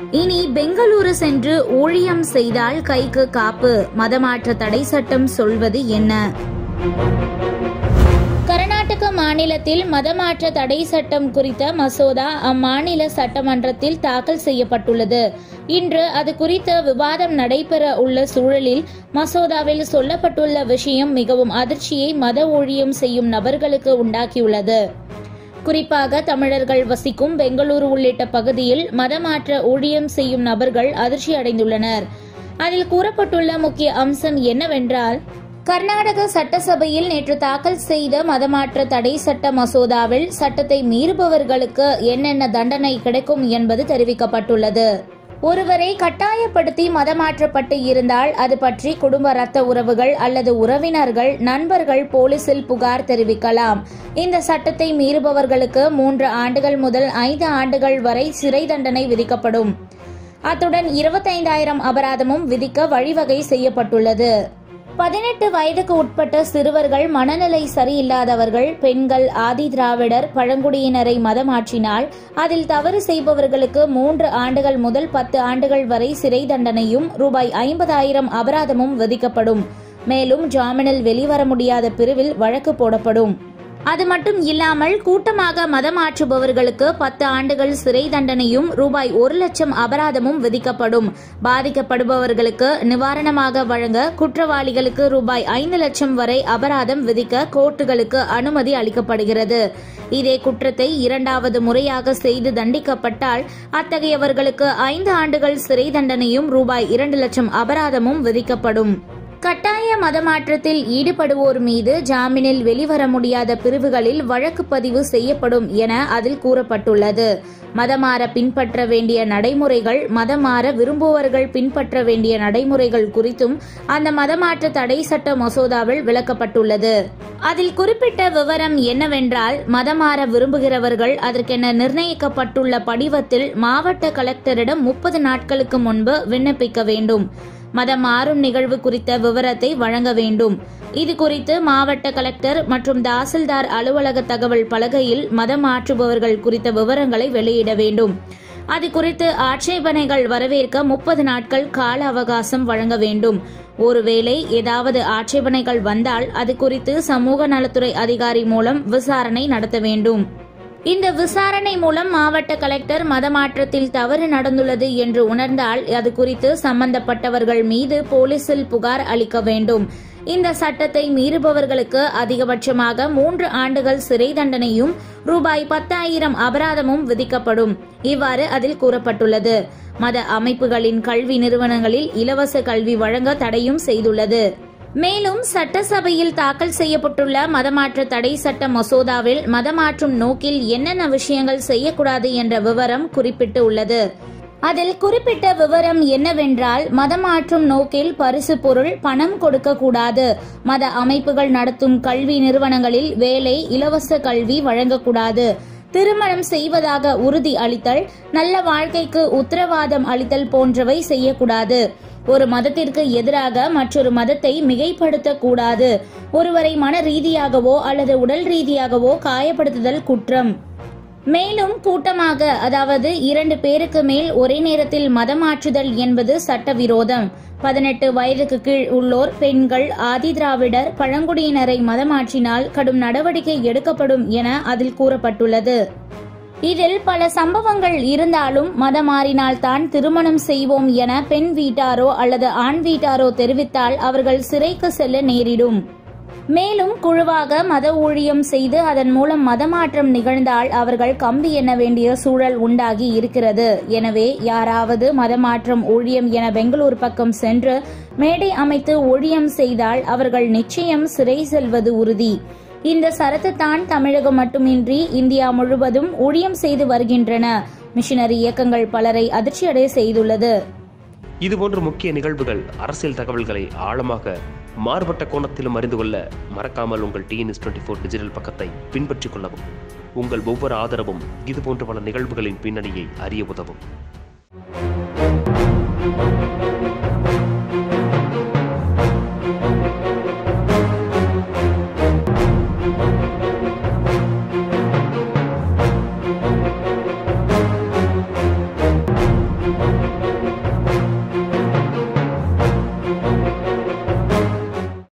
இனி பெங்களூரு சென்று ஊழியம் செய்தால் கைக்கு காப்பு மதமாற்ற தடை சட்டம் சொல்வது என்ன கர்நாடக மாநிலத்தில் மதமாற்ற தடை சட்டம் குறித்த மசோதா அம்மாநில சட்டமன்றத்தில் தாக்கல் செய்யப்பட்டுள்ளது இன்று அது குறித்த விவாதம் நடைபெற உள்ள சூழலில் மசோதாவில் சொல்லப்பட்டுள்ள விஷயம் மிகவும் அதிர்ச்சியை மத ஊழியம் செய்யும் நபர்களுக்கு உண்டாக்கியுள்ளது குறிப்பாக தமிழர்கள் வசிக்கும் பெங்களூரு உள்ளிட்ட பகுதியில் மதமாற்ற ஊழியம் செய்யும் நபர்கள் அதிர்ச்சி அடைந்துள்ளனர் அதில் கூறப்பட்டுள்ள முக்கிய அம்சம் என்னவென்றால் கர்நாடக சட்டசபையில் நேற்று தாக்கல் செய்த மதமாற்ற தடை சட்ட மசோதாவில் சட்டத்தை மீறுபவர்களுக்கு என்னென்ன தண்டனை கிடைக்கும் என்பது தெரிவிக்கப்பட்டுள்ளது ஒருவரை கட்டாயப்படுத்தி மதமாற்றப்பட்டு இருந்தால் அது பற்றி குடும்ப ரத்த உறவுகள் அல்லது உறவினர்கள் நண்பர்கள் போலீசில் புகார் தெரிவிக்கலாம் இந்த சட்டத்தை மீறுபவர்களுக்கு மூன்று ஆண்டுகள் முதல் ஐந்து ஆண்டுகள் வரை சிறை தண்டனை விதிக்கப்படும் அத்துடன் இருபத்தைந்தாயிரம் அபராதமும் விதிக்க வழிவகை செய்யப்பட்டுள்ளது பதினெட்டு வயதுக்கு உட்பட்ட சிறுவர்கள் மனநிலை சரியில்லாதவர்கள் பெண்கள் ஆதி திராவிடர் பழங்குடியினரை மதமாற்றினால் அதில் தவறு செய்பவர்களுக்கு மூன்று ஆண்டுகள் முதல் பத்து ஆண்டுகள் வரை சிறை தண்டனையும் ரூபாய் ஐம்பதாயிரம் அபராதமும் விதிக்கப்படும் மேலும் ஜாமீனில் வெளிவர முடியாத பிரிவில் வழக்கு போடப்படும் அது மட்டும் இல்லாமல் கூட்டமாக மதமாற்றுபவர்களுக்கு பத்து ஆண்டுகள் சிறை தண்டனையும் ரூபாய் ஒரு லட்சம் அபராதமும் விதிக்கப்படும் பாதிக்கப்படுபவர்களுக்கு நிவாரணமாக வழங்க குற்றவாளிகளுக்கு ரூபாய் ஐந்து லட்சம் வரை அபராதம் விதிக்க கோர்ட்டுகளுக்கு அனுமதி அளிக்கப்படுகிறது இதே குற்றத்தை இரண்டாவது முறையாக செய்து தண்டிக்கப்பட்டால் அத்தகையவர்களுக்கு ஐந்து ஆண்டுகள் சிறை தண்டனையும் ரூபாய் இரண்டு லட்சம் அபராதமும் விதிக்கப்படும் கட்டாய மதமாற்றத்தில் ஈடுபடுவோர் மீது ஜாமீனில் வெளிவர முடியாத பிரிவுகளில் வழக்கு பதிவு செய்யப்படும் என அதில் கூறப்பட்டுள்ளது மதமாற பின்பற்ற வேண்டிய நடைமுறைகள் மதமாற விரும்புவர்கள் பின்பற்ற வேண்டிய நடைமுறைகள் குறித்தும் அந்த மதமாற்ற தடை சட்ட மசோதாவில் விளக்கப்பட்டுள்ளது அதில் குறிப்பிட்ட விவரம் என்னவென்றால் மதமாற விரும்புகிறவர்கள் அதற்கென நிர்ணயிக்கப்பட்டுள்ள படிவத்தில் மாவட்ட கலெக்டரிடம் முப்பது நாட்களுக்கு முன்பு விண்ணப்பிக்க வேண்டும் மதம் மாறும் நிகழ்வு குறித்த விவரத்தை வழங்க வேண்டும் இது குறித்து மாவட்ட கலெக்டர் மற்றும் தாசில்தார் அலுவலக தகவல் பலகையில் மதம் மாற்றுபவர்கள் குறித்த விவரங்களை வெளியிட வேண்டும் அது குறித்து ஆட்சேபனைகள் வரவேற்க முப்பது நாட்கள் கால அவகாசம் வழங்க வேண்டும் ஒருவேளை ஏதாவது ஆட்சேபனைகள் வந்தால் அது குறித்து சமூக நலத்துறை அதிகாரி மூலம் விசாரணை நடத்த வேண்டும் இந்த விசாரணை மூலம் மாவட்ட கலெக்டர் மதமாற்றத்தில் தவறு நடந்துள்ளது என்று உணர்ந்தால் அது குறித்து சம்பந்தப்பட்டவர்கள் மீது போலீசில் புகார் அளிக்க வேண்டும் இந்த சட்டத்தை மீறுபவர்களுக்கு அதிகபட்சமாக மூன்று ஆண்டுகள் சிறை தண்டனையும் ரூபாய் பத்தாயிரம் அபராதமும் விதிக்கப்படும் இவ்வாறு அதில் கூறப்பட்டுள்ளது மத அமைப்புகளின் கல்வி நிறுவனங்களில் இலவச கல்வி வழங்க தடையும் செய்துள்ளது மேலும் சட்டசபையில் தாக்கல் செய்யப்பட்டுள்ள மதமாற்ற தடை சட்ட மசோதாவில் மதமாற்றும் நோக்கில் என்னென்ன விஷயங்கள் செய்யக்கூடாது என்ற விவரம் குறிப்பிட்டு உள்ளது அதில் குறிப்பிட்ட விவரம் என்னவென்றால் மதமாற்றும் நோக்கில் பரிசு பொருள் பணம் கொடுக்கக்கூடாது மத அமைப்புகள் நடத்தும் கல்வி நிறுவனங்களில் வேலை இலவச கல்வி வழங்கக்கூடாது திருமணம் செய்வதாக உறுதி அளித்தல் நல்ல வாழ்க்கைக்கு உத்தரவாதம் அளித்தல் போன்றவை செய்யக்கூடாது ஒரு மதத்திற்கு எதிராக மற்றொரு மதத்தை மிகைப்படுத்தக் கூடாது ஒருவரை மன ரீதியாகவோ அல்லது உடல் ரீதியாகவோ காயப்படுத்துதல் குற்றம் மேலும் கூட்டமாக அதாவது இரண்டு பேருக்கு மேல் ஒரே நேரத்தில் மதமாற்றுதல் என்பது சட்டவிரோதம் பதினெட்டு வயதுக்கு கீழ் உள்ளோர் பெண்கள் ஆதி திராவிடர் பழங்குடியினரை மதமாற்றினால் கடும் நடவடிக்கை எடுக்கப்படும் என அதில் கூறப்பட்டுள்ளது இதில் பல சம்பவங்கள் இருந்தாலும் மதம் மாறினால் தான் திருமணம் செய்வோம் என பெண் வீட்டாரோ அல்லது ஆண் வீட்டாரோ தெரிவித்தால் அவர்கள் சிறைக்கு செல்ல நேரிடும் மேலும் குழுவாக மத ஊழியம் செய்து அதன் மூலம் மதமாற்றம் நிகழ்ந்தால் அவர்கள் கம்பி எண்ண வேண்டிய சூழல் உண்டாகி இருக்கிறது எனவே யாராவது மதமாற்றம் ஊழியம் என பெங்களூர் பக்கம் சென்று மேடை அமைத்து ஊழியம் செய்தால் அவர்கள் நிச்சயம் சிறை செல்வது உறுதி இந்த சரத்து தான் தமிழகம் மட்டுமின்றி இந்தியா முழுவதும் ஊழியம் செய்து வருகின்றன மிஷனரி இயக்கங்கள் பலரை அதிர்ச்சியடைய செய்துள்ளது இதுபோன்ற முக்கிய நிகழ்வுகள் அரசியல் தகவல்களை ஆழமாக மாறுபட்ட கோணத்திலும் அறிந்து கொள்ள மறக்காமல் உங்கள் டிஎன்எஸ் டுவெண்ட்டி ஃபோர் டிஜிட்டல் பக்கத்தை பின்பற்றிக் கொள்ளவும் உங்கள் ஒவ்வொரு ஆதரவும் இதுபோன்ற பல நிகழ்வுகளின் பின்னணியை அறிய உதவும் நன்றி